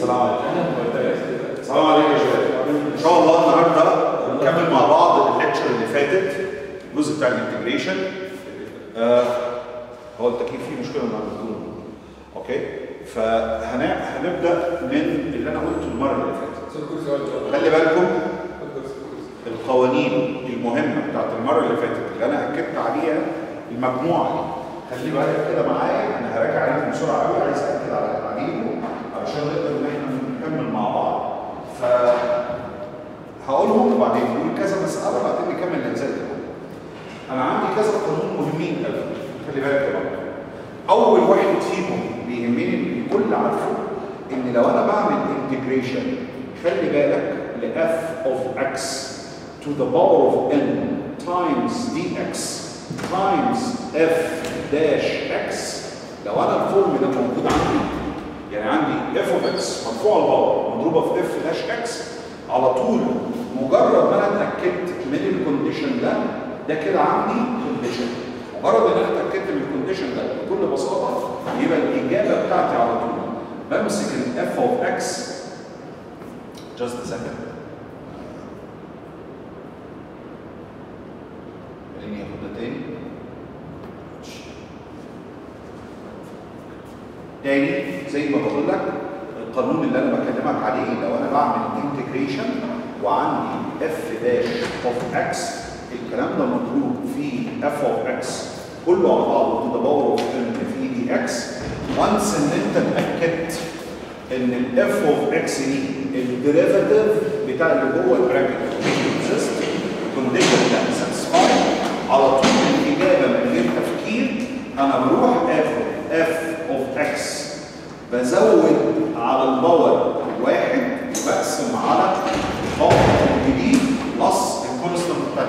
السلام عليكم السلام عليكم يا شباب ان شاء الله النهارده هنكمل مع بعض الليكتشر اللي فاتت الجزء بتاع الانتجريشن آه هو التكييف فيه مشكله النهارده اوكي فهنبدا من اللي انا قلته المره اللي فاتت خلي بالكم القوانين المهمه بتاعت المره اللي فاتت اللي انا اكدت عليها المجموعه دي خلي بالك كده معايا انا هراجع عليكم بسرعه قوي عايز اكد على عليكم علشان نقدر ان احنا نكمل مع بعض ف هقولهم وبعدين نقول كذا مساله وبعدين نكمل الاجزاء دي انا عندي كذا قانون مهمين قوي خلي بالك يا بابا اول واحد فيهم بيهمني الكل عارفه ان لو انا بعمل انتجريشن خلي بالك ل f of x to the power of n times dx times f dash x لو انا الفورم ده موجود عندي يعني عندي f of x مرفوع الباور مضروبه في f dash x على طول مجرد ما انا اتاكدت من الكونديشن ده ده كده عندي كونديشن مجرد ان انا اتاكدت من الكونديشن ده بكل بساطه يبقى الاجابه بتاعتي على طول بمسك ال f of x just a second خليني اخد ده تاني تاني زي ما بقول لك القانون اللي انا بكلمك عليه لو انا بعمل انتجريشن وعندي f داش اوف x الكلام ده مضروب في f اوف x كله على بعضه to the power of n في دي x وانس ان انت اتاكدت ان ال f اوف x دي الديريفاتيف بتاع اللي جوه البراكت اكزيست الكونديشن ده ساتسفايد على طول الاجابه من غير تفكير انا بروح اخد f اوف x بزود على الباور واحد وبقسم على الباور الجديد بلس الكونستنت بتاع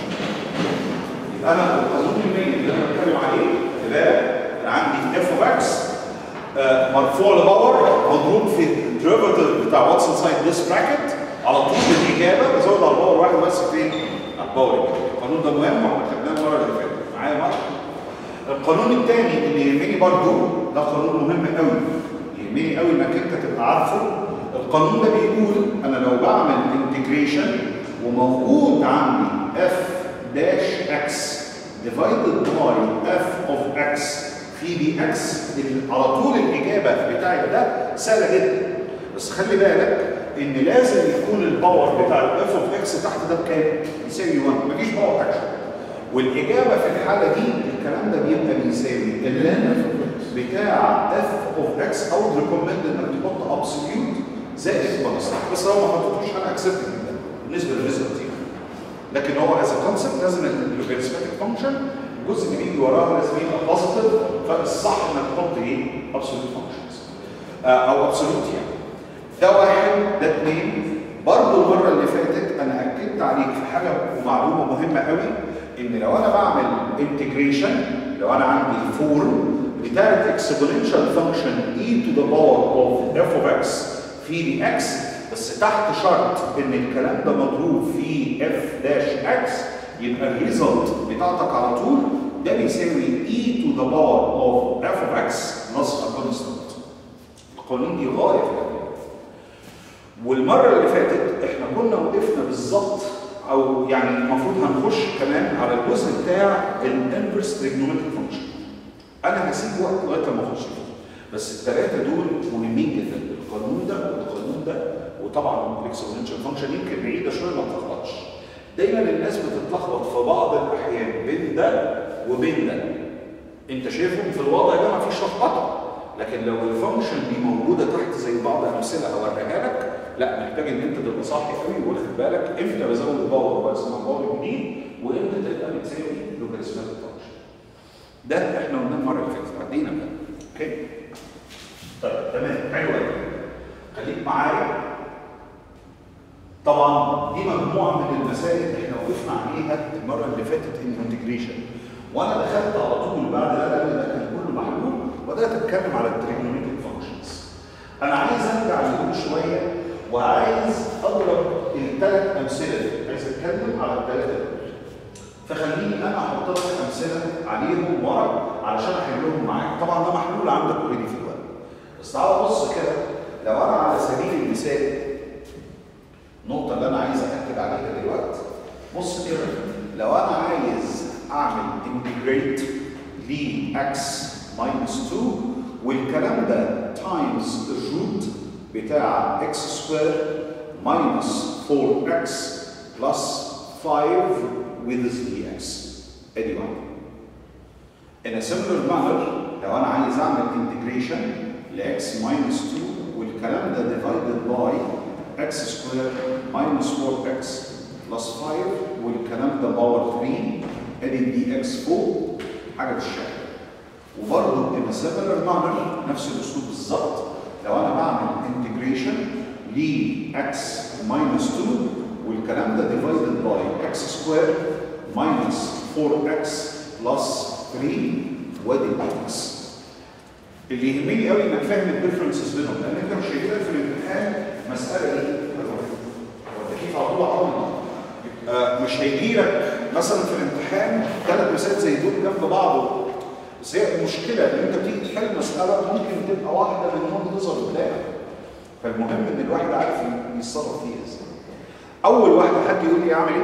يبقى انا القانون المية اللي انا بتكلم عليه يبقى انا عندي اف اوف اكس مرفوع لباور مضروب في الديريفاتيف بتاع واتس انسايد ذيس براكت على طول الاجابه بزود على الباور واحد بس فين؟ على الباور القانون ده مهم واحنا خدناه المره اللي فاتت معايا مرة القانون الثاني اللي يهمني برضو ده قانون مهم قوي يهمني قوي انك انت تبقى عارفه القانون ده بيقول انا لو بعمل انتجريشن وموجود عندي f dash x divided by f of x في دي x على طول الاجابه بتاعت ده سهله جدا بس خلي بالك ان لازم يكون الباور بتاع الاف اوف اكس تحت ده بكام؟ يساوي 1 مفيش باور اكشن والاجابه في الحاله دي الكلام ده بيبقى بيساوي اللين بتاع اف اوف اكس او ريكومند انك تحط ابسوليوت زائد كونستنت بس لو ما حطيتوش انا اكسبت جدا بالنسبه للريزلت يعني لكن هو از كونسبت لازم اللوغاريتماتيك فانكشن الجزء اللي بيجي وراها لازم يبقى بوزيتيف فالصح انك تحط ايه؟ ابسوليوت فانكشنز او ابسوليوت يعني ده واحد ده اثنين برضه المره اللي فاتت انا اكدت عليك في حاجه ومعلومه مهمه قوي ان لو انا بعمل انتجريشن لو انا عندي فورم بتاعت اكسبوننشال فانكشن e to the power of f of x في دي x بس تحت شرط ان الكلام ده مضروب في f داش x يبقى الريزلت بتاعتك على طول ده بيساوي e to the power of f of x ناقص كونستانت القوانين دي غايه في الأداء. والمره اللي فاتت احنا كنا وقفنا بالظبط او يعني المفروض هنخش كمان على الجزء بتاع الانفرس تريجنومتريك فانكشن انا هسيب وقت لغايه لما اخش فيه بس الثلاثه دول مهمين جدا القانون ده والقانون ده وطبعا الاكسبوننشال فانكشن يمكن بعيده شويه ما تتلخبطش دايما الناس بتتلخبط في بعض الاحيان بين ده وبين ده انت شايفهم في الوضع ده مفيش لخبطه لكن لو الفانكشن دي موجوده تحت زي بعض الامثله هوريها لك لا محتاج ان انت تبقى صاحي قوي واخد بالك امتى بزود باور وبقسم باور جديد وامتى تبقى بتساوي لوغاريتماتيك فانكشن ده احنا قلناه المره اللي فاتت عدينا ده اوكي طيب تمام حلو قوي خليك معايا طبعا دي مجموعه من المسائل احنا وقفنا عليها المره اللي فاتت ان انتجريشن وانا دخلت على طول بعد ده لان ده كان كله محلول وبدات اتكلم على التريجونومتريك فانكشنز انا عايز ارجع لدول شويه وعايز اضرب الثلاث امثله دي عايز اتكلم على الثلاثه دول فخليني انا احط لك امثله عليهم ورا علشان احلهم معاك طبعا ده محلول عندك اوريدي في الورق بس تعال بص كده لو انا على اللي انا عايز اكد عليها دلوقتي بص كده لو انا عايز اعمل انتجريت ل x minus 2 والكلام ده تايمز الروت بتاع x سكوير minus 4x plus 5 with dx ادي واحده In a similar manner لو انا عايز اعمل integration ل x minus 2 والكلام ده divided by x square minus 4x plus 5 والكلام ده باور 3 ادي دي x فوق حاجه بالشكل وبرضه in a similar manner نفس الاسلوب بالظبط لو انا بعمل integration ل x minus 2 والكلام ده divided by x square minus 4x plus 3 وادي x اللي يهمني قوي انك فاهم الديفرنسز بينهم لان انت مش هيجي لك في الامتحان مساله ايه؟ هو كيف على طول عمري آه مش هيجي لك مثلا في الامتحان ثلاث مسائل زي دول جنب بعض بس هي المشكله ان انت بتيجي تحل مساله ممكن تبقى واحده منهم تظهر قدامك فالمهم ان الواحد عارف يتصرف فيها ازاي اول واحده حد يقول لي اعمل ايه؟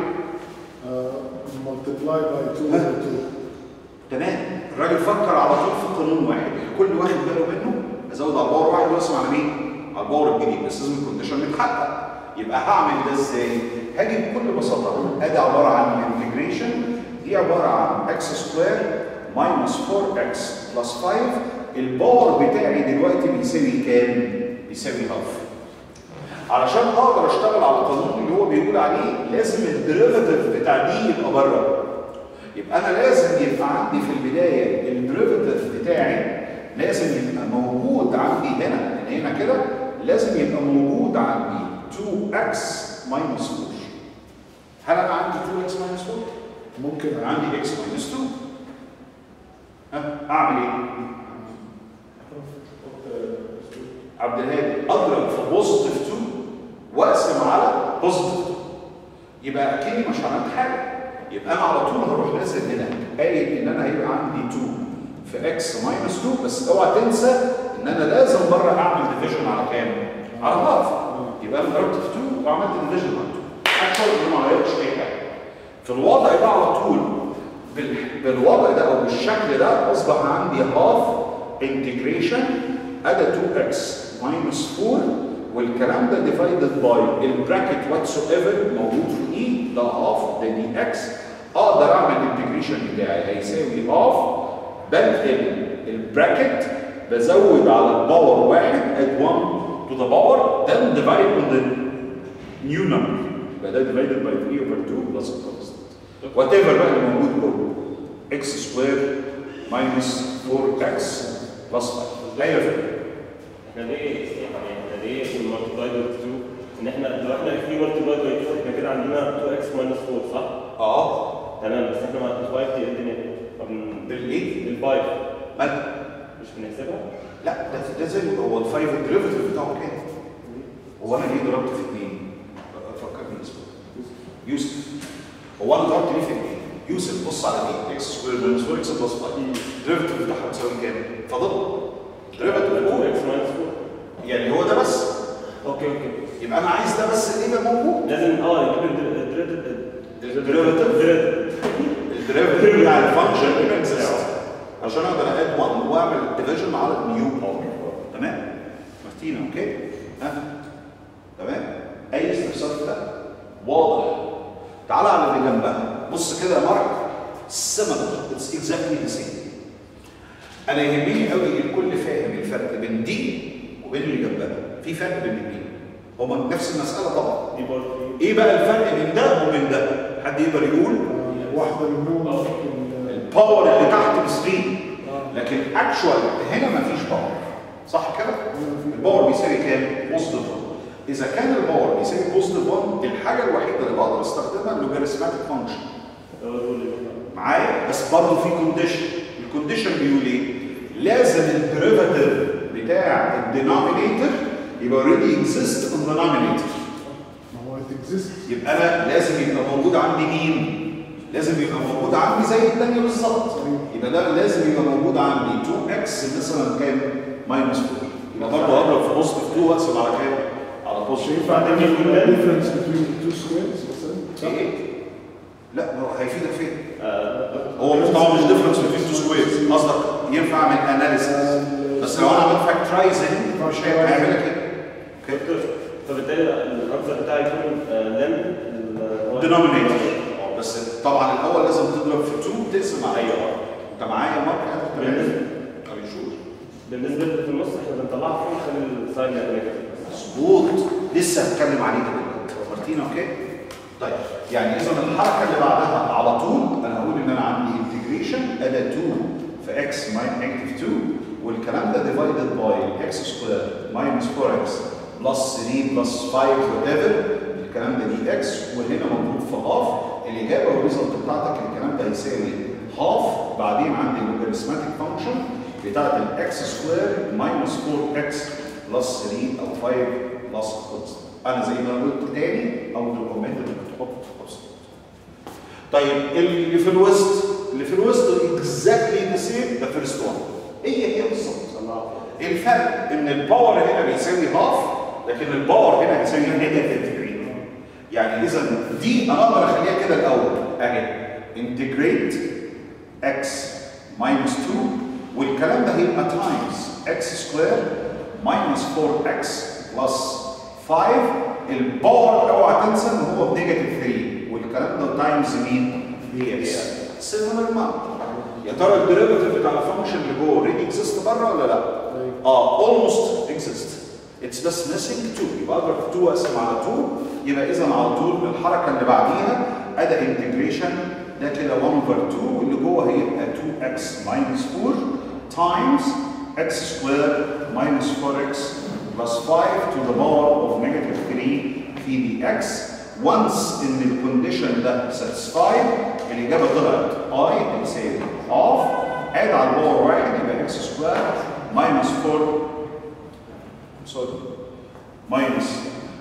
multiply by 2 over 2 تمام الراجل فكر على طول في قانون واحد الكل واخد باله منه ازود على الباور واحد واسم على مين؟ على الباور الجديد بس لازم الكونديشن يتحقق يبقى هعمل ده ازاي؟ هاجي بكل بساطه ادي عباره عن انتجريشن دي عباره عن اكس سكوير ماينس 4 اكس بلس 5 الباور بتاعي دلوقتي بيساوي كام؟ بيساوي هاف علشان اقدر اشتغل على القانون اللي هو بيقول عليه لازم الديريفاتيف بتاع دي يبقى بره يبقى انا لازم يبقى عندي في البدايه الديريفاتيف بتاعي لازم يبقى موجود عندي هنا من هنا كده لازم يبقى موجود عندي 2x minus 4 هل انا عندي 2x minus 4 ممكن انا عندي x minus 2 ها اعمل ايه عبد الهادي اضرب في بوزيتيف 2 واقسم على بوزيتيف 2 يبقى اكني مش عملت حاجه يبقى انا على طول هروح نازل هنا قايل ان انا هيبقى عندي 2 في اكس ماينس 2 بس اوعى تنسى ان انا لازم بره اعمل ديفيجن على كام؟ على هاف يبقى انا ضربت في 2 وعملت ديفيجن على 2 اكتر ان ما غيرتش اي حاجه في الوضع ده على طول بال- بالوضع ده او بالشكل ده اصبح عندي هاف انتجريشن ادى 2x minus 4 والكلام ده divided by البراكت واتس ايفر موجود في اي ده هاف ده دي اكس اقدر اعمل الانتجريشن بتاعي هيساوي هاف بنقل البراكت بزود على الباور واحد add 1 to the power then divide on the new number يبقى ده divided by 3 over 2 plus a constant whatever بقى اللي موجود كله x square minus 4x plus 5 ايوه يا فندم احنا ليه يعني احنا ليه في المالتيبلاي باي 2 ان احنا لو احنا في مالتيبلاي باي 2 احنا كده عندنا 2 اكس ماينس 4 صح؟ اه تمام بس احنا مع ال 5 دي الدنيا طب بالايه؟ ال 5 مالها؟ مش بنحسبها؟ لا ده ده زي هو الفايف الديريفيتيف بتاعه كام؟ هو انا ليه ضربت في اثنين؟ فكرني اسمه يوسف هو انا ضربت ليه في اثنين؟ يوسف بص على دي اكس سكوير ماينس 4 اكس بلس 5 الديريفيتيف بتاعها بتساوي كام؟ فضل الديريفيتيف 2 فوق اكس ماينس 4 يعني هو ده بس اوكي اوكي يبقى انا عايز ده بس اللي يبقى موجود لازم اه يجيب الديريفيتيف الديريفيتيف الديريفيتيف بتاع الفانكشن اللي اكزيست عشان اقدر اد 1 واعمل ديفيجن على النيو باور تمام مارتينا اوكي ها تمام اي استفسار في ده واضح تعالى على اللي جنبها بص كده يا مارك similar اتس اكزاكتلي ذا سيم انا يهمني قوي الكل فاهم الفرق بين دي وبين اللي جنبها في فرق بين الاثنين هما نفس المساله طبعا دي برضه ايه بقى الفرق بين ده وبين ده حد يقدر يقول واحدة منهم ممكن الباور اللي تحت ب 3 لكن اكشوال هنا مفيش باور صح كده الباور بيساوي كام بوزيتيف 1 اذا كان الباور بيساوي بوزيتيف 1 الحاجه الوحيده اللي بقدر استخدمها اللوجاريثماتيك فانكشن هو دول اللي معايا بس برضه في كونديشن الكونديشن بيقول ايه لازم الديريفاتيف بتاع الدينومينيتور يبقى اوريدي اكزيست ان دينومينيتور ما هو تكزيست يبقى انا لازم يبقى موجود عندي مين؟ لازم يبقى موجود عندي زي الثانيه بالظبط يبقى ده لازم يبقى موجود عندي 2 اكس مثلا كام؟ ماينس 4 يبقى برضه اضرب في بوزيتيف 2 واقسم على كام؟ على بوزيتيف شايف عندنا difference between the two squares مثلا ايه لا ما هو هيفيدك فين؟ آه، هو مش طبعا مش ديفرنس بين تو سكويرز قصدك ينفع اعمل اناليسيس بس لو انا عملت فاكترايزنج مش هيبقى هيعمل لك كده اوكي فبالتالي الانسر بتاعي يكون لن دينومينيتور بس طبعا الاول لازم تضرب في 2 تقسم على ايوه انت معايا مارك هذا تمام بالنسبة- طب شوف بالنسبه اللي في النص احنا بنطلعها فوق نخلي الساين نيجاتيف مظبوط لسه هتكلم عليه دلوقتي مارتين اوكي طيب يعني اذا الحركه اللي بعدها على طول انا هقول ان انا عندي انتجريشن ادى 2 في اكس نيجاتيف 2 والكلام ده ديفايدد باي اكس سكوير ماينس 4 اكس بلس 3 بلس 5 وات ايفر الكلام ده دي اكس وهنا مضروب في هاف الاجابه والريزلت بتاعتك الكلام ده هيساوي هاف بعدين عندي اللوغاريتماتيك فانكشن بتاعت الاكس سكوير ماينس 4 اكس بلس 3 او 5 بلس كونستنت انا زي ما قلت تاني او ريكومند انك تحط كونستنت طيب اللي في الوسط اللي في الوسط اكزاكتلي ذا سيم ذا فيرست وان هي هي بالظبط الفرق ان الباور هنا بيساوي هاف لكن الباور هنا بيساوي نيجاتيف 3 يعني اذا دي انا اقدر اخليها كده الاول اهي انتجريت اكس ماينس 2 والكلام ده هيبقى تايمز اكس سكوير ماينس 4 اكس بلس 5 الباور اوعى تنسى ان هو بنيجاتيف 3 والكلام ده تايمز مين؟ دي اكس سيميلر ماب يا ترى الديريفيتيف بتاع الفانكشن اللي جوه اوريدي اكزيست بره ولا لا؟ اه اولموست اكزيست اتس بس ميسنج 2 يبقى اضرب 2 اقسم على 2 يبقى اذا على طول الحركه اللي بعديها ادى انتجريشن ده كده 1 اوفر 2 واللي جوه هيبقى 2 اكس ماينس 4 تايمز اكس سكوير ماينس 4 اكس بلس 5 to the power of negative 3 في دي اكس once ان الكونديشن ده satisfied الاجابه طلعت اي بيساوي اوف اد على الباور واحد يبقى اكس سكوير ماينس 4 سوري ماينس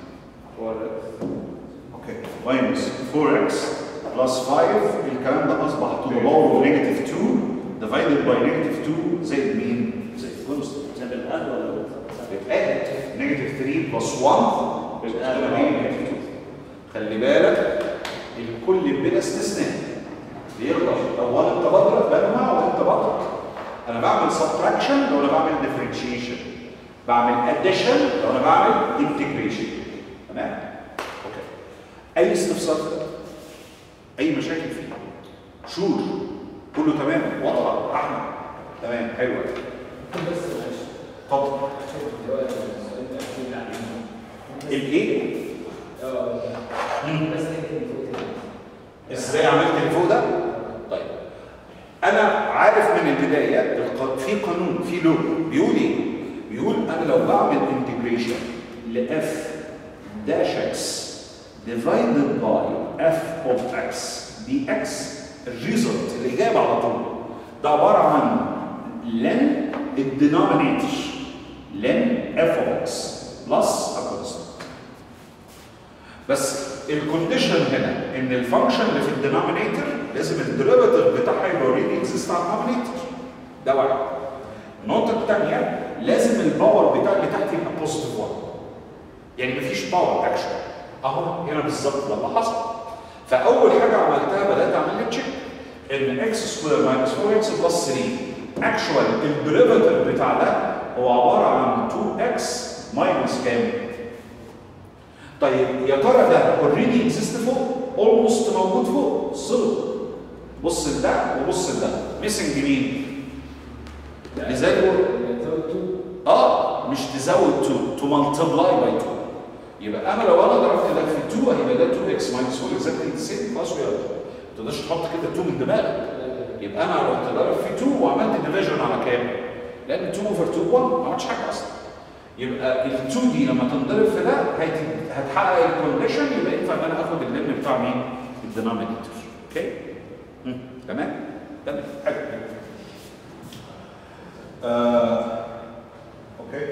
اوكي ماينس 4 اكس بلس 5 الكلام ده اصبح to the power of negative 2 divided by negative 2 زائد مين؟ زائد كونستنت ده بالآن ولا بتقاد نيجاتيف 3 بلس 1 بالآن بتبقى نيجاتيف 2 خلي بالك الكل بلا استثناء بيغلط اولا انت بضرب بجمع وانت بضرب انا بعمل سبتراكشن لو انا بعمل ديفرنشيشن بعمل اديشن لو انا بعمل انتجريشن تمام اوكي اي استفسار اي مشاكل فيه شور كله تمام واضحه احمد تمام حلو بس معلش اتفضل شوف دلوقتي السؤال ده اكيد علينا الايه اه بس نكتب فوق كده. ازاي عملت اللي فوق ده؟ طيب انا عارف من البدايه الق- في قانون في لو بيقول ايه؟ بيقول انا لو بعمل انتجريشن لاف داش اكس divided by f of x dx الريزلت الاجابه على طول ده عباره عن لن الدينومينيتور لن f of x بلس a constant بس الكونديشن هنا ان الفانكشن اللي في الدينومينيتور لازم الديريفيتيف بتاعها يبقى اوريدي اكزيست على الدينومينيتور ده واحد النقطه الثانيه لازم الباور بتاع اللي تحت يبقى بوزيتيف 1 يعني مفيش باور اكشن اهو هنا بالظبط ده اللي حصل فاول حاجه عملتها بدات اعمل لي تشيك ان اكس سكوير ماينس 4 اكس بلس 3 اكشوال الديريفيتيف بتاع ده هو عباره عن 2 اكس ماينس كام؟ طيب يا ترى ده اوريدي اكزيست فوق اولموست موجود فوق صلب بص لده وبص لده ميسنج مين؟ لذلك يعني زود تو اه مش تزود 2 تو مالتبلاي باي 2 يبقى انا لو انا ضربت ده في 2 هيبقى ده 2 اكس ماينس 4 اكزاكتلي ذا سيم خلاص يا ما تقدرش تحط كده 2 من دماغك يبقى انا رحت ضارب في 2 وعملت ديفيجن على كام؟ لان 2 اوفر 2 1 ما عملتش حاجه اصلا يبقى ال 2 دي لما تنضرب في ده هت- هتحقق الكونديشن يبقى ينفع ان انا اخد اللم بتاع مين؟ الدينومينيتور اوكي؟ مم. تمام؟ تمام حلو آه. اوكي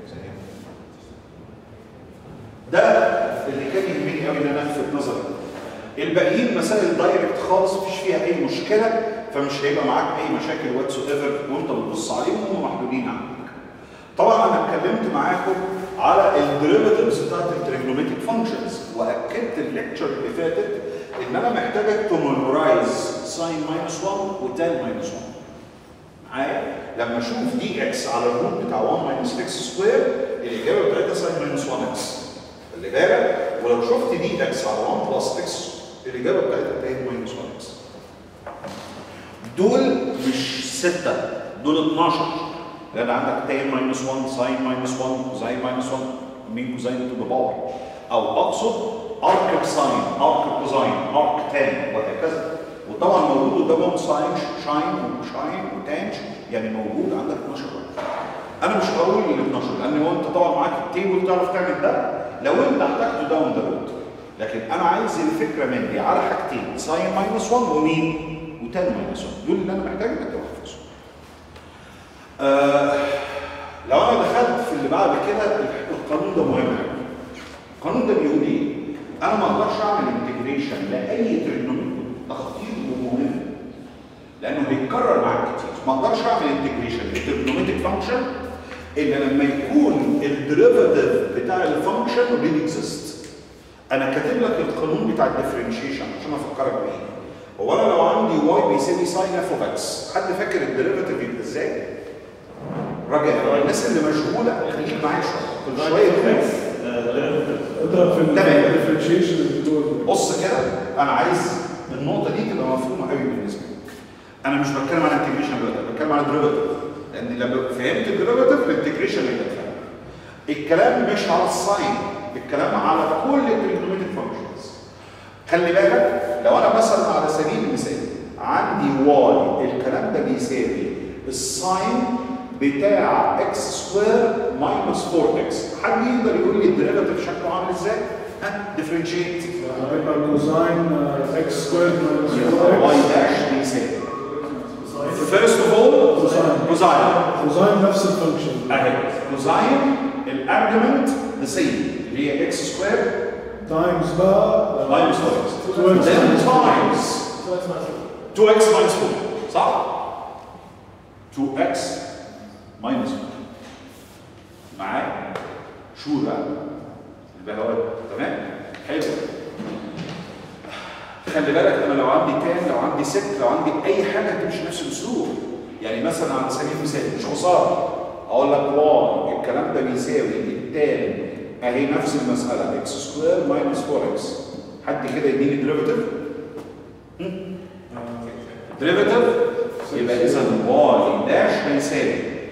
ده اللي كان يهمني قوي ان انا الفت نظري الباقيين مسائل دايركت خالص مفيش فيها اي مشكله فمش هيبقى معاك اي مشاكل واتس ايفر وانت بتبص عليهم هم محدودين عنك طبعا انا اتكلمت معاكم على الديريفاتيفز بتاعت التريجنوميتريك فانكشنز واكدت الليكتشر اللي فاتت ان انا محتاجك تميمورايز ساين ماينس 1 وتان ماينس 1 معايا لما اشوف دي اكس على الروت بتاع 1 ماينس اكس سكوير الاجابه بتاعتها ساين ماينس 1 اكس خلي بالك ولو شفت دي اكس على 1 بلس اكس الاجابه بتاعتها تان ماينس 1 اكس دول مش ستة دول 12 لان عندك تان ماينس 1 ساين ماينس 1 كوزاين ماينس 1 مين كوزاين تو ذا باور او اقصد ارك بساين ارك كوزاين ارك تان وهكذا وطبعا موجود قدامهم ساين شاين وشاين وتانج يعني موجود عندك 12 واحد انا مش هقول ال 12 لان هو انت طبعا معاك التيبل تعرف تعمل ده لو انت احتجته داون ذا رود لكن انا عايز الفكره مني على حاجتين ساين ماينس 1 ومين؟ وتان ماينس 1 دول اللي انا محتاج انك تحفظهم. آه لو انا دخلت في اللي بعد كده القانون ده مهم قوي. القانون ده بيقول ايه؟ انا ما اقدرش اعمل انتجريشن لاي تريجنومتري ده خطير ومهم لانه بيتكرر معاك كتير ما اقدرش اعمل انتجريشن للتريجنومتريك فانكشن الا لما يكون الديريفاتيف بتاع الفانكشن ريلي اكزيست انا كاتب لك القانون بتاع الديفرنشيشن عشان افكرك بيه هو انا لو عندي واي بيساوي ساين اف اوف اكس حد فاكر الديريفاتيف يبقى ازاي؟ رجاء الناس اللي مشغوله خليك معايا شويه شويه اكس كده. اضرب في تمام. الديفرنشيشن اللي جوه بص كده انا عايز النقطه دي تبقى مفهومه قوي بالنسبه لي انا مش بتكلم عن انتجريشن دلوقتي انا بتكلم عن ديريفاتيف لان لما فهمت الديريفاتيف الانتجريشن اللي بتفهم الكلام مش على الساين الكلام على كل التريجنومتريك فانكشنز خلي بالك لو انا مثلا على سبيل المثال عندي واي الكلام ده بيساوي الساين بتاع اكس سكوير ماينس 4 اكس حد يقدر يقول لي الديريفاتيف شكله عامل ازاي؟ ها ديفرنشيت هيبقى كوزاين اكس سكوير ماينس واي داش بيساوي فيرست اوف اول كوزاين كوزاين كوزاين نفس الفانكشن اهي كوزاين الارجمنت ذا سيم اللي هي اكس سكوير تايمز بقى ماينس 4 2x then times 2x minus 4 صح؟ 2x minus 4 معايا؟ شو ده؟ يبقى هو تمام؟ حلو خلي بالك انا لو عندي تان لو عندي ست لو عندي اي حاجه هتمشي نفس الاسلوب يعني مثلا على سبيل المثال مش خساره اقول لك واو الكلام ده بيساوي التان اهي نفس المساله اكس سكوير ماينس 4 اكس حد كده يديني ديريفيتيف ديريفيتيف يبقى اذا واي داش هيساوي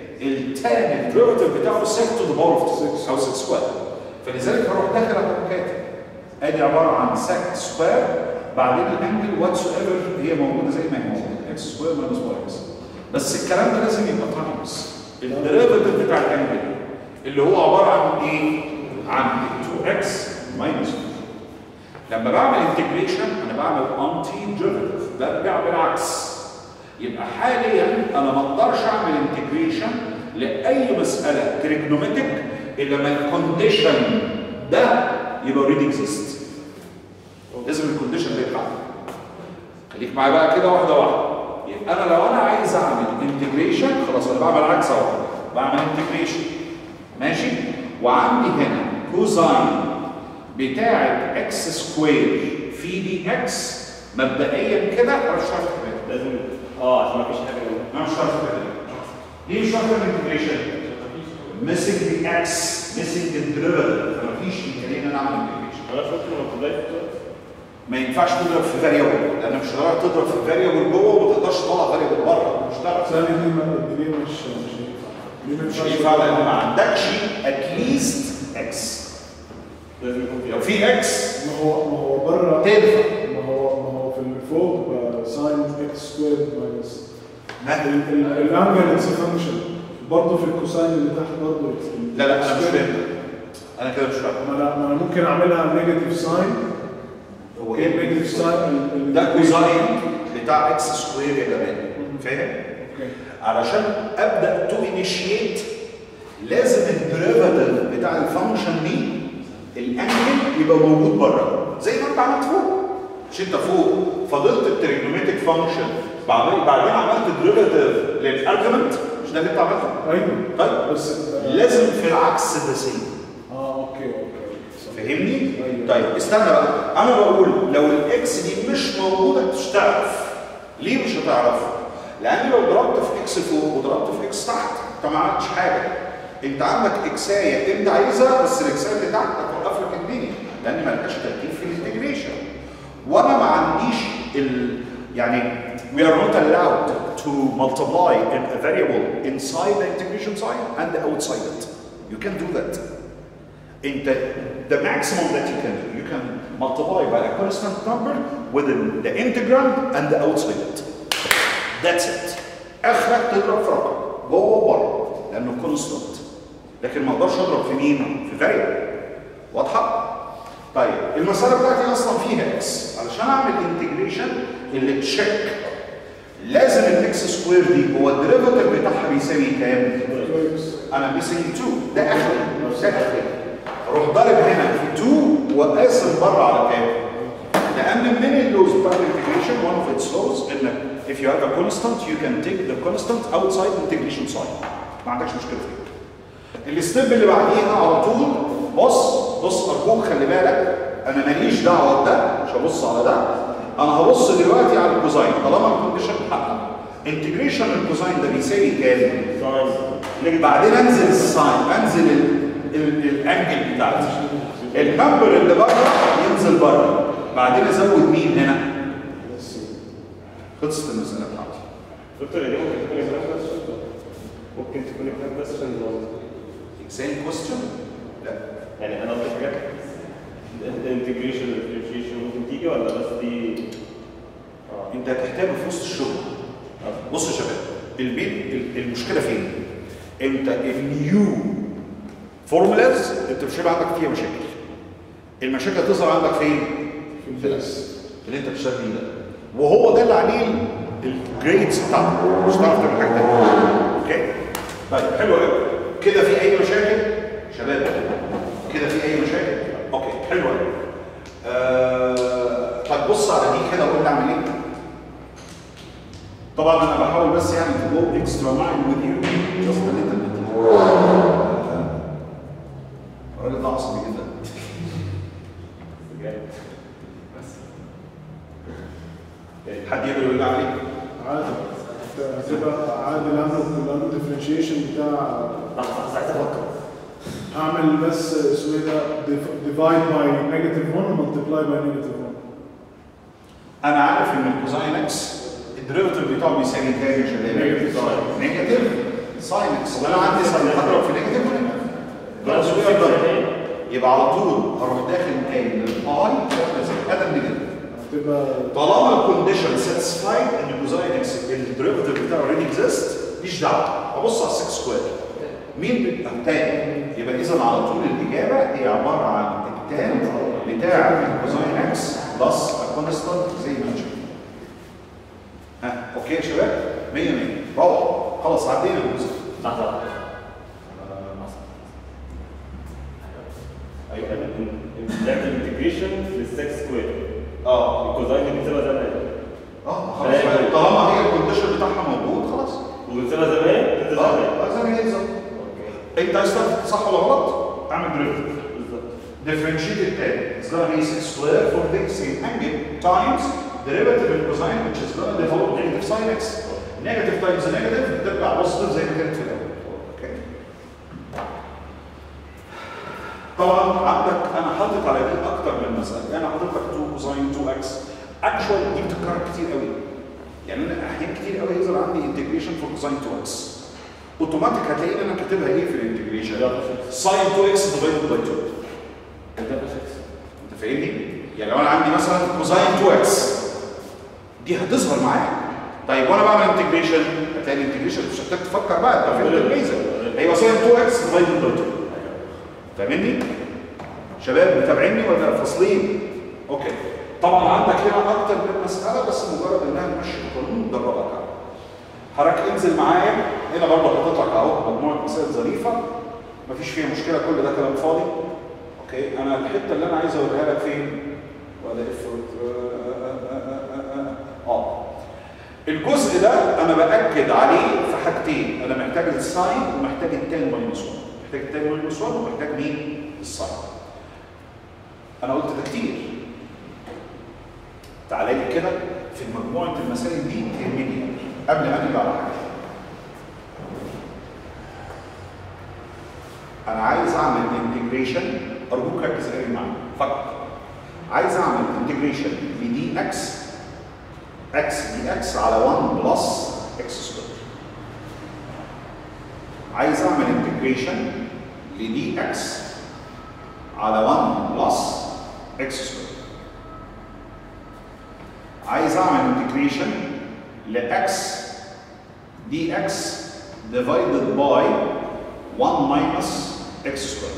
التان الديريفيتيف بتاعه 6 تو ذا باور اوف 6 او 6 سكوير فلذلك هروح داخل اروح كاتب ادي عباره عن سكت سكوير بعدين الانجل واتس ايفر هي موجوده زي ما هي موجوده اكس سكوير ماينس واي اكس بس الكلام ده لازم يبقى تايمز الديريفيتيف بتاع الانجل اللي هو عباره عن ايه؟ عن 2 اكس ماينس لما بعمل انتجريشن انا بعمل انتي ديريفيتيف برجع بالعكس يبقى حاليا انا ما اقدرش اعمل انتجريشن لاي مساله تريجنومتريك الا لما الكونديشن ده يبقى اوريدي اكزيست لازم الكونديشن ده يتحقق خليك معايا بقى كده واحده واحده يبقى انا لو انا عايز اعمل انتجريشن خلاص انا بعمل عكس اهو بعمل انتجريشن ماشي وعندي هنا كوزاين بتاعه اكس سكوير في دي اكس مبدئيا كده انا مش عارف اعملها لازم اه عشان ما فيش حاجه منها انا مش عارف اعملها ليه مش عارف اعمل انتجريشن؟ missing the x missing the derivative فمفيش امكانيه ان انا اعمل انتجريشن انا فاكر لما طلعت ما ينفعش تضرب في فاريبل لان مش هتعرف تضرب في فاريبل جوه وما تقدرش تطلع فاريبل بره مش هتعرف ثاني دي ما دي مش مش هينفع دي ما مش ينفعش هينفع لان ما عندكش اتليست اكس لازم يكون في لو في اكس ما هو ما هو بره تنفع ما هو ما هو في اللي فوق ساين اكس سكوير ماينس ما- الانجل اتس فانكشن برضه في الكوساين اللي تحت برضه لا لا انا مش فاهم انا كده مش فاهم ما انا ما انا ممكن اعملها نيجاتيف ساين هو ايه ايه نيجاتيف ساين ده كوزاين بتاع اكس سكوير يا جماعه فاهم اوكي علشان ابدا تو انيشيت لازم الديريفاتيف بتاع الفانكشن دي الانجل يبقى موجود بره زي ما انت عملت فوق مش انت فوق فضلت التريجنوميتريك فانكشن بعدين بعدين عملت ديريفاتيف للارجمنت مش ده اللي انت عملته ايوه طيب بس لازم في العكس ده سيم اه اوكي اوكي اوكي صح. فاهمني؟ أيوة. طيب استنى بقى انا بقول لو الاكس دي مش موجوده مش هتعرف ليه مش هتعرف؟ لان لو ضربت في اكس فوق وضربت في اكس تحت انت ما عملتش حاجه انت عندك اكسايه انت عايزها بس الاكسايه اللي تحت هتوقف لك الدنيا لان ما لهاش ترتيب في الانتجريشن وانا ما عنديش ال يعني we are not allowed to multiply in a variable inside the integration sign and outside it. You can do that. انت the maximum that you can do you can multiply by a constant number within the integrand and the outside it that's it اخرك تضرب في رقم جوه وبره لانه كونستانت لكن ما اقدرش اضرب في مين في variable واضحه طيب المساله بتاعتي اصلا فيها اكس علشان اعمل انتجريشن اللي تشيك لازم الاكس سكوير دي هو الديريفاتيف بتاعها بيساوي كام؟ كويس انا ميسنج 2 ده اخري ده اخري اروح ضارب هنا في 2 وقاسم بره على كام؟ لان من اللوز بتاع الانتجريشن one of its laws ان if you have a constant you can take the constant outside integration sign ما عندكش مشكله فيه الستيب اللي بعديها على طول بص بص ارجوك خلي بالك انا ماليش دعوه بده مش هبص على ده انا هبص دلوقتي على الكوزاين طالما الكونديشن اتحقق انتجريشن الكوزاين ده بيساوي كام؟ ساينس نيجاتيف بعدين انزل الساين انزل ال- ال- الانجل بتاعتي النمبر اللي بره ينزل بره بعدين ازود مين هنا بس خلصت المساله بتاعتي دكتور دي ممكن تكون اكزام بس ممكن تكون اكزام بس عشان اكزام كويستشن لا يعني انا قصدي حاجات الانتجريشن الديفرنشيشن ممكن تيجي ولا بس دي اه انت هتحتاجه في وسط الشغل بصوا يا شباب البيت ال- المشكله فين؟ انت النيو فورمولاز انت مش هيبقى عندك فيها مشاكل المشاكل هتظهر عندك فين؟ في البيس اللي انت بتشتغل بيه ده وهو ده اللي عليه الجريدز بتاعتك مش هتعرف تعمل حاجه تانيه اوكي طيب حلو قوي كده في اي مشاكل شباب كده في اي مشاكل اوكي حلو قوي آه طيب بص على دي كده وقول لي اعمل ايه طبعا انا بحاول بس يعني to go extra mile with you just a little bit آه، الراجل ده عصبي جدا جامد حد يقدر يقول لي اعمل ايه عادي هتبقى عادي الامر الامر ديفرنشيشن بتاع لحظه عايز افكر هعمل بس اسمه ايه ده ديفايد باي نيجاتيف 1 وملتبلاي باي نيجاتيف 1 انا عارف ان الكوزاين اكس الديريفيتيف بتاعه بيساوي كام يا شباب؟ نيجاتيف نيجاتيف ساين اكس وانا عندي ساين هضرب في نيجاتيف بس خلاص في ثانية. يبقى على طول هروح داخل قايل للاي هذا النيجاتيف هتبقى طالما الكونديشن ساتسفايد ان الكوزاين اكس الديريفيتيف بتاعه اوريدي اكزيست ماليش دعوه ابص على 6 سكوير مين بيبقى تاني يبقى اذا على طول الاجابه هي عباره عن التان بتاع الكوزاين اكس بلس الكونستانت زي ما انت شايف ها اوكي يا شباب 100 100 روح خلاص عدينا الجزء لحظه ايوه بنعمل انتجريشن للسكس سكوير اه الكوزاين دي بنسيبها زي ما هي اه خلاص أيوة. طالما هي الكونديشن بتاعها موجود خلاص وبنسيبها زي ما هي تنزل زي ما هي اه زي ما هي بالظبط اوكي انت عايز تعرف صح ولا غلط؟ اعمل ديريفيتيف بالظبط differentiate it then. It's gonna be 6 square for the same angle times derivative in cosine which is gonna develop negative sin x. Negative times negative ترجع positive زي ما كانت في الأول. Okay. طبعا عندك انا حاطط على دي اكتر من مساله، انا حاطط لك 2 كوساين 2 اكس. اكشوال دي بتتكرر كتير قوي. يعني انا احيان كتير قوي يظهر عندي انتجريشن فور كوساين 2 اكس. اوتوماتيك هتلاقي ان انا كاتبها ايه في الانتجريشن؟ ساين 2 اكس ديفايدد باي 2. انت فاهمني؟ يعني لو انا عندي مثلا كوزاين 2 اكس دي هتظهر معايا طيب وانا بعمل انتجريشن هتلاقي الانتجريشن مش محتاج تفكر بقى انت فهمت البيزك هيبقى ساين 2 اكس ديفايدد باي 2 فاهمني؟ شباب متابعيني ولا فاصلين؟ اوكي طبعا عندك هنا اكتر من مساله بس مجرد انها تمشي القانون تدربك عليها حضرتك انزل معايا هنا برضه حاطط لك اهو مجموعه مسائل ظريفه مفيش فيها مشكله كل ده كلام فاضي اوكي انا الحته اللي انا عايز اوريها لك فين ولا اف اه الجزء ده انا باكد عليه في حاجتين انا محتاج الساين ومحتاج التان ماينس 1 محتاج تاني ماينس 1 ومحتاج مين؟ الساين انا قلت ده كتير تعالى لي كده في مجموعه المسائل دي تهمني قبل ما نرجع على حاجه انا عايز اعمل انتجريشن ارجوك ركز قوي معايا فكر عايز اعمل انتجريشن لدي اكس اكس دي اكس على 1 بلس اكس سكوير عايز اعمل انتجريشن لدي اكس على 1 بلس اكس سكوير عايز اعمل انتجريشن لاكس دي اكس divided by 1 minus x squared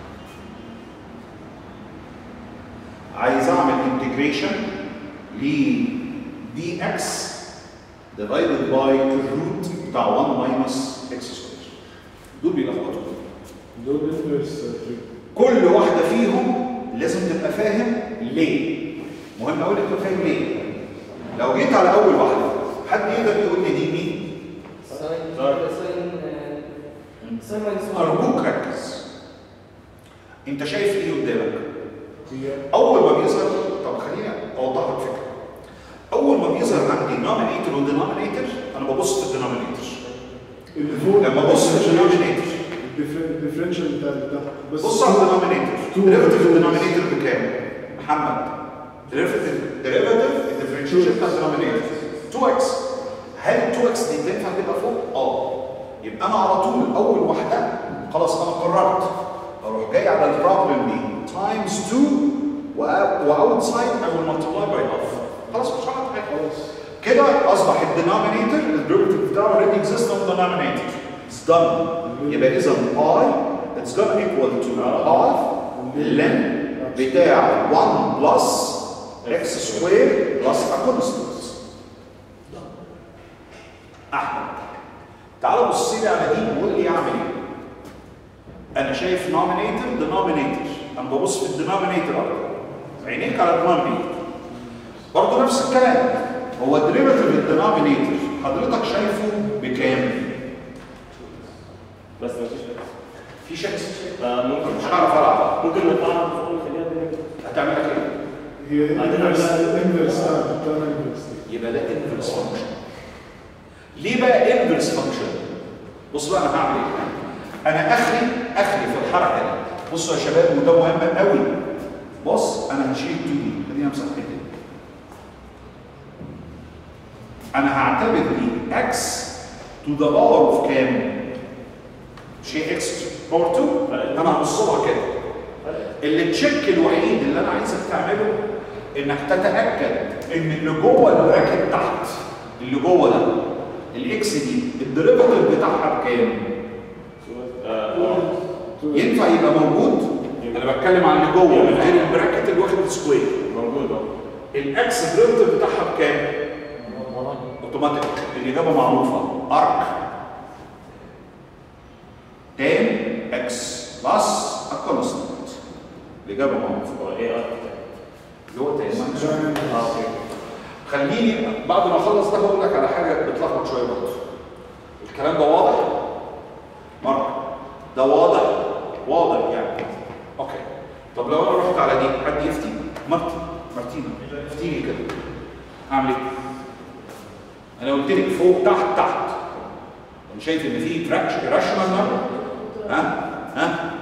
عايز اعمل انتجريشن ل dx divided by الروت بتاع 1 minus x squared دول بيلخبطوا دول انفرس تري كل واحدة فيهم لازم تبقى فاهم ليه مهم قوي انك تبقى فاهم ليه لو جيت على اول واحدة حد يقدر يقول لي دي مين ساين ساين. ساين ساين ماينس 1 ارجوك ركز انت شايف ايه قدامك هي اول ما بيظهر طب خليني اوضح لك فكره اول ما بيظهر عندي نومينيتور ودينومينيتور انا ببص في الدينومينيتور اللي فوق لما ابص في الدينومينيتور الديفرنشال بتاع بتاع بس بص على الدينومينيتور Two. ديريفيتيف الدينومينيتور بكام؟ محمد ديريفيتيف ديريفيتيف الديفرنشيشن بتاع الدينومينيتور 2 اكس هل ال 2 اكس دي تنفع تبقى فوق؟ اه يبقى انا على طول اول واحده خلاص انا قررت اروح جاي على البروبلم دي تايمز 2 واوتسايد اي ويل ملتبلاي باي هاف خلاص مش هعمل حاجه خلاص كده اصبح الدينومينيتور الديريفيتيف بتاعه اوريدي اكزيست اون الدينومينيتور اتس دون يبقى اذا اي اتس gonna equal to half ln بتاع 1 بلس اكس سكوير بلس ا كونستنت احمد تعال بص لي على دي وقول لي اعمل ايه انا شايف نومينيتور دينومينيتور انا ببص في الدينومينيتور اكتر عينيك على الدينومينيتور برضه نفس الكلام هو ديريفيتيف الدينومينيتور حضرتك شايفه بكام؟ بس مفيش حاجة. في شكس فممكن مش هعرف العب ممكن نطلعها فوق ونخليها الدنيا كده هتعمل لك ايه؟ هي عندنا انفرس بقى- انفرس بتاع انفرس يبقى ده انفرس فانكشن ليه بقى انفرس فانكشن بص بقى انا هعمل ايه انا اخري اخري في الحركه دي بصوا يا شباب وده مهم قوي بص انا هشيل 2 دي خلينا امسح حته انا هعتبر دي اكس تو ذا باور اوف كام شيء اكس باور 2 انا هبص لها كده اللي تشيك الوحيد اللي انا عايزك تعمله انك تتاكد ان اللي جوه البراكت تحت اللي جوه ده الاكس دي الديريفيتيف بتاعها بكام؟ آه، آه. ينفع يبقى موجود؟ انا بتكلم عن اللي جوه من غير البراكت اللي واخد السكوير موجود اهو الاكس الديريفيتيف بتاعها بكام؟ اوتوماتيك الاجابه معروفه ارك تان اكس بلس ا كونستنت الاجابه معروفه هو ايه ارك اللي هو تان اه اوكي خليني بعد ما اخلص ده هقول لك على حاجه بتلخبط شويه برضه الكلام ده واضح مارك ده واضح واضح يعني اوكي طب لو انا رحت على دي حد يفتي مارتي مارتينا افتيني كده اعمل ايه انا قلت لك فوق تحت تحت انا شايف ان في راشونال نمبر ها ها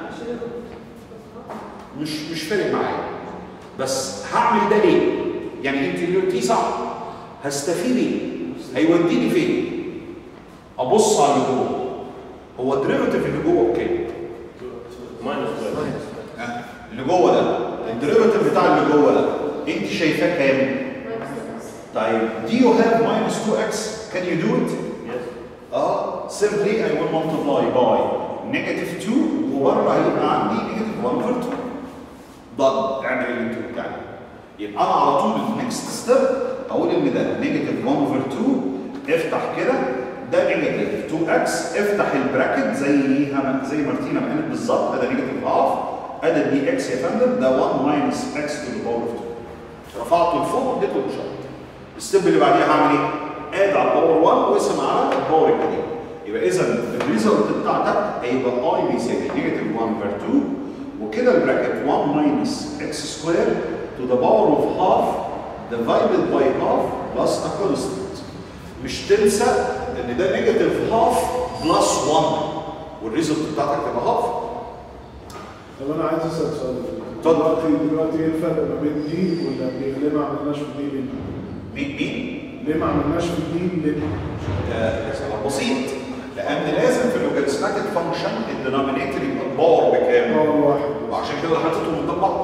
مش مش فارق معايا بس هعمل ده ليه؟ يعني انت دي صح هستفيد ايه؟ هيوديني فين؟ ابص على اللي جوه هو الديريفيتيف اللي جوه بكام؟ ماينس واحد. ها؟ اللي جوه ده الديريفيتيف بتاع اللي جوه ده انت شايفاه كام؟ طيب do you have minus 2x can you do it؟ يس اه simply I will multiply by negative 2 وبره هيبقى عندي negative 1 over 2 ضل اعمل اللي انت بتعمله يبقى انا على طول النكست ستيب اقول ان ده نيجاتيف 1 اوفر 2 افتح كده ده نيجاتيف 2 اكس افتح البراكت زي زي مارتينا ما قالت بالظبط ده نيجاتيف هاف ادي الدي اكس يا فندم ده 1 ماينس اكس تو ذا باور اوف 2 رفعته لفوق اديته الاشاره الستيب اللي بعديها هعمل ايه؟ اد على الباور 1 واسم على الباور الجديد يبقى اذا الريزلت بتاعتك هيبقى اي بيساوي نيجاتيف 1 بير 2 وكده البراكت 1 ماينس اكس سكوير تو ذا باور اوف هاف divided by half plus a constant مش تنسى ان ده نيجاتيف هاف بلس 1 والريزلت بتاعتك تبقى هاف طب انا عايز اسال سؤال اتفضل. دلوقتي دلوقتي ايه الفرق ما بين دي ولا دي ليه ما عملناش في دي ليه؟ مين مين؟ ليه ما عملناش في دي ليه؟ ده سبب بسيط لان لازم في اللوجاريتماتيك فانكشن الدينومينيتور يبقى الباور بكام؟ باور واحد وعشان كده حطيتهم قدام بعض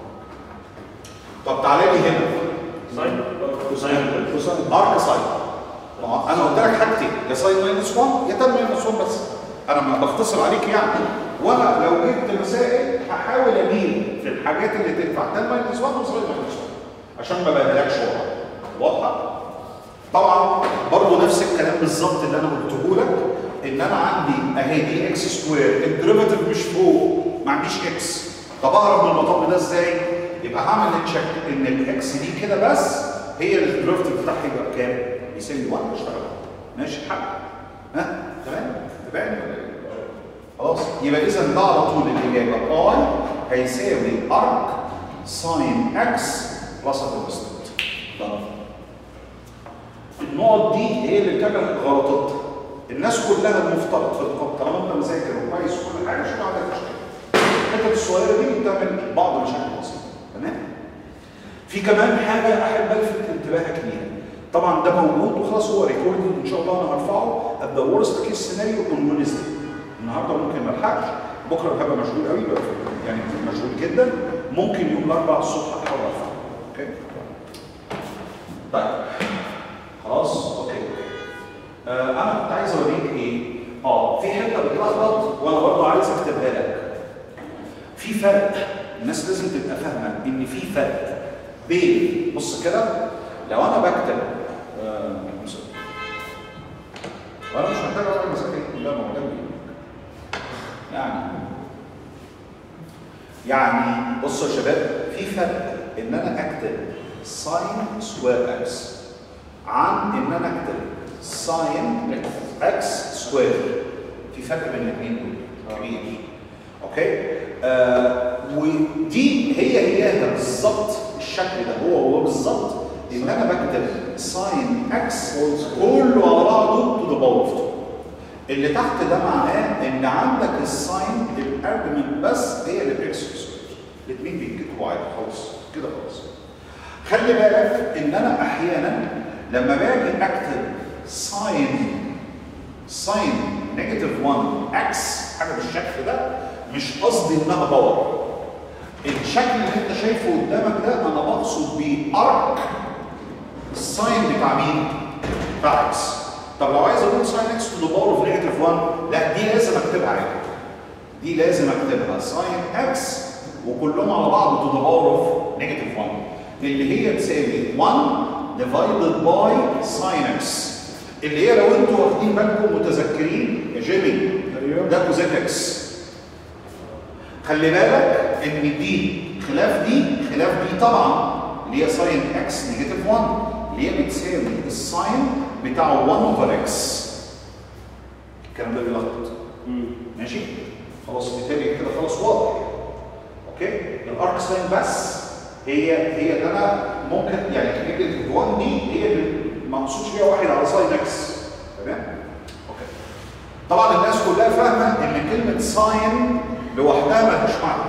طب تعالى لي هنا ساين كوساين كوساين ارك ساين ما هو انا قلت لك حاجتين يا ساين ماينس 1 يا تان ماينس 1 بس انا ما بختصر عليك يعني وانا لو جبت مسائل هحاول اميل في الحاجات اللي تنفع تان ماينس 1 وساين ماينس 1 عشان ما بقلقش ورا واضحه؟ طبعا برضه نفس الكلام بالظبط اللي انا قلته لك ان انا عندي اهي دي اكس سكوير الديريفاتيف مش فوق ما عنديش اكس طب اهرب من المطب ده ازاي؟ يبقى هعمل تشيك ان الاكس دي كده بس هي اللي الديريفاتيف بتاعها يبقى بكام؟ يساوي 1 اشتغل ماشي حل ها تمام؟ تبعني ولا ايه؟ خلاص يبقى اذا ده على طول الاجابه باي هيساوي ارك ساين اكس بلس الكونستنت النقط دي هي اللي بتعمل غلطات الناس كلها المفترض في الخط طالما انت مذاكر وكويس وكل حاجه مش هتعمل مشكله الحته الصغيره دي بتعمل بعض المشاكل بسيطه تمام في كمان حاجه احب الفت انتباهك ليها طبعا ده موجود وخلاص هو ريكوردنج ان شاء الله انا هرفعه at the worst case scenario on Wednesday النهارده ممكن ما الحقش بكره هبقى مشغول قوي بقى يعني مشغول جدا ممكن يوم الاربعاء الصبح احاول ارفعه اوكي طيب خلاص اوكي اوكي آه انا كنت عايز اوريك ايه اه في حته بتلخبط وانا برضه عايز اكتبها لك في فرق الناس لازم تبقى فاهمه ان في فرق بين بص كده لو انا بكتب آه وانا مش محتاج اقرا المسائل دي كلها موجوده يعني يعني بصوا يا شباب في فرق ان انا اكتب ساين سكوير اكس عن ان انا اكتب ساين اكس سكوير في فرق بين الاثنين دول كبير اوكي آه ودي هي هي بالظبط الشكل ده هو هو بالظبط ان انا بكتب ساين اكس كله على بعضه تو ذا باور اوف 2 اللي تحت ده معناه ان عندك الساين الارجمنت بس هي اللي باكس سكوير الاثنين بيتكتبوا عادي خلاص كده خلاص خلي بالك ان انا احيانا لما باجي اكتب ساين ساين نيجاتيف 1 اكس حاجه بالشكل ده مش قصدي انها باور الشكل اللي انت شايفه قدامك ده انا بقصد بيه ارك الساين بتاع مين؟ بتاع اكس طب لو عايز اقول ساين اكس تو ذا باور اوف نيجاتيف 1 لا دي لازم اكتبها عادي دي لازم اكتبها ساين اكس وكلهم على بعض تو ذا باور اوف نيجاتيف 1 اللي هي تساوي 1 ديفايدد باي ساين اكس اللي هي لو انتوا واخدين بالكم متذكرين يا جيمي ايوه ده كوزيك اكس خلي بالك ان دي خلاف دي خلاف دي طبعا اللي هي ساين اكس نيجاتيف 1 اللي هي بتساوي الساين بتاع 1 اوفر اكس الكلام ده بيلخبط ماشي خلاص بالتالي كده خلاص واضح اوكي الارك ساين بس هي هي اللي انا ممكن يعني نيجاتيف 1 دي هي اللي ما اقصدش بيها واحد على ساين اكس تمام اوكي طبعا الناس كلها فاهمه ان كلمه ساين لوحدها ملهاش معنى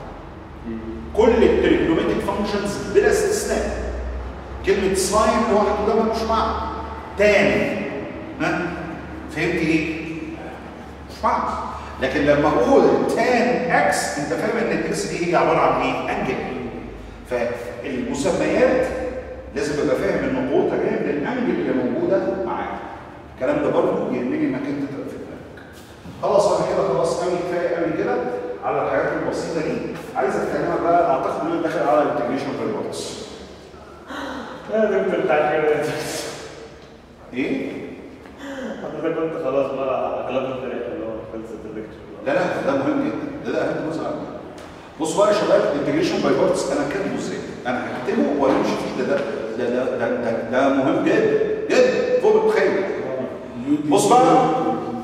كل التريجنومتريك فانكشنز بلا استثناء كلمه ساين لوحده ده ملوش معنى تاني ها فهمت ايه؟ مش معنى لكن لما اقول تان اكس انت فاهم ان الاكس دي هي عباره عن ايه؟ انجل فالمسميات لازم تبقى فاهم ان قوتها جايه من الانجل اللي موجوده معاك الكلام ده برضه يهمني انك انت تبقى في دماغك خلاص انا كده خلاص قوي كفايه قوي كده على الحاجات البسيطه دي عايز اتكلم بقى اعتقد ان انا داخل على الانتجريشن بالبوتس يا دكتور بتاع كده ايه؟ حضرتك قلت خلاص بقى اغلبنا الفريق اللي هو خلصت الليكتشر لا لا ده مهم جدا ده ده اهم جزء عندي بصوا بقى يا شباب الانتجريشن باي بارتس انا كاتبه ازاي؟ انا هكتبه وامشي فيه ده ده ده ده ده, ده, ده مهم جدا جدا فوق التخيل بص بقى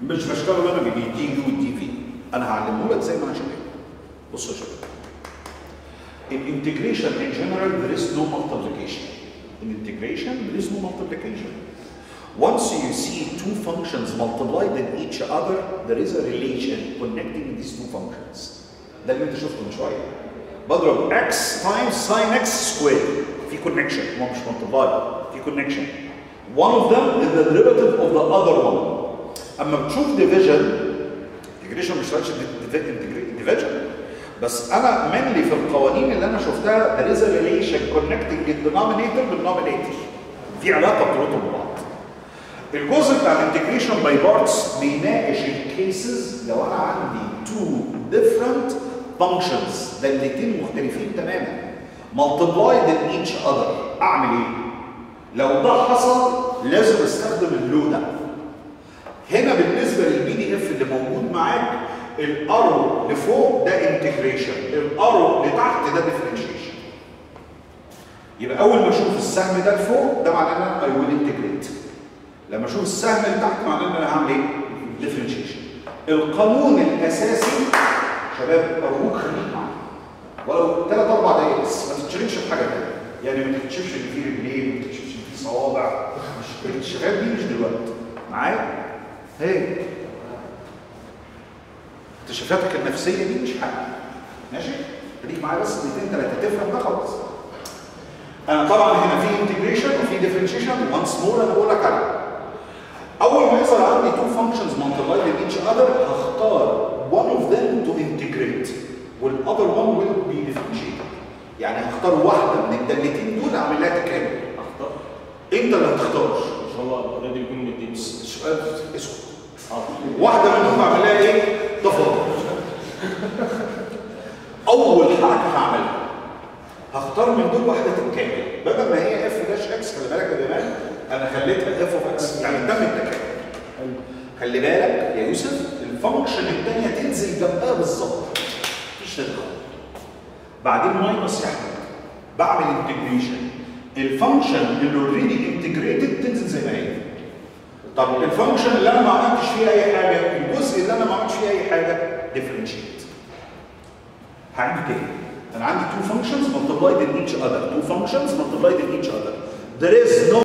مش بشتغل انا بدي دي يو دي في انا هعلمه لك زي ما انا شغال بص يا شباب الانتجريشن in general there is no multiplication in integration there is no multiplication once you see two functions multiplied in each other there is a relation connecting these two functions ده اللي انت شفته من شويه بضرب x times sin x squared في connection هو مش multiply في connection one of them is the derivative of the other one اما بتشوف division integration مش بتاعتش division بس انا mainly في القوانين اللي انا شفتها there is a relation connecting the denominator بالdenominator في علاقه بتربطهم ببعض الجزء بتاع الانتجريشن باي بارتس بيناقش الكيسز لو انا عندي two different functions دالتين مختلفين تماما multiplied in each other اعمل ايه؟ لو ده حصل لازم استخدم اللو ده هنا بالنسبه للبي دي اف اللي موجود معاك الارو لفوق ده انتجريشن الارو لتحت ده ديفرنشيشن يبقى اول ما اشوف السهم ده لفوق ده معناه ان انا اي ويل انتجريت لما اشوف السهم اللي تحت معناه ان انا هعمل ايه ديفرنشيشن القانون الاساسي شباب ارجوك خليك معايا ولو ثلاث اربع دقايق بس ما تتشغلش في حاجه ثانيه يعني ما تكتشفش ان في رجلين ما تكتشفش ان في صوابع مش الاكتشافات دي مش دلوقتي معايا هي اكتشافاتك النفسيه دي مش حاجه ماشي خليك معايا بس دقيقتين ثلاثه تفهم ده خلاص انا طبعا هنا في انتجريشن وفي ديفرنشيشن وانس مور انا بقول لك عليه اول ما يظهر عندي تو فانكشنز multiplied in each other هختار one of them to integrate والاذر one will be differentiated يعني هختار واحده من الدالتين دول اعمل لها تكامل اختار انت اللي هتختار مش هو اوريدي بيكون مديني سؤال اسكت حاضر واحده منهم اعمل لها ايه تفاضل اول حركه هعملها هختار من دول واحده تتكامل بدل ما هي اف داش اكس خلي بالك يا جماعه انا خليتها اف اوف اكس يعني تم التكامل خلي بالك يا يوسف الفانكشن الثانيه تنزل جنبها بالظبط مفيش تدخل بعدين ماينس يا احمد بعمل انتجريشن الفانكشن اللي اوريدي انتجريتد تنزل زي ما هي طب الفانكشن اللي انا ما عملتش فيها اي حاجه الجزء اللي انا ما عملتش فيه اي حاجه ديفرنشيت هعمل كده انا عندي two functions multiplied in each other two functions multiplied in each other there is no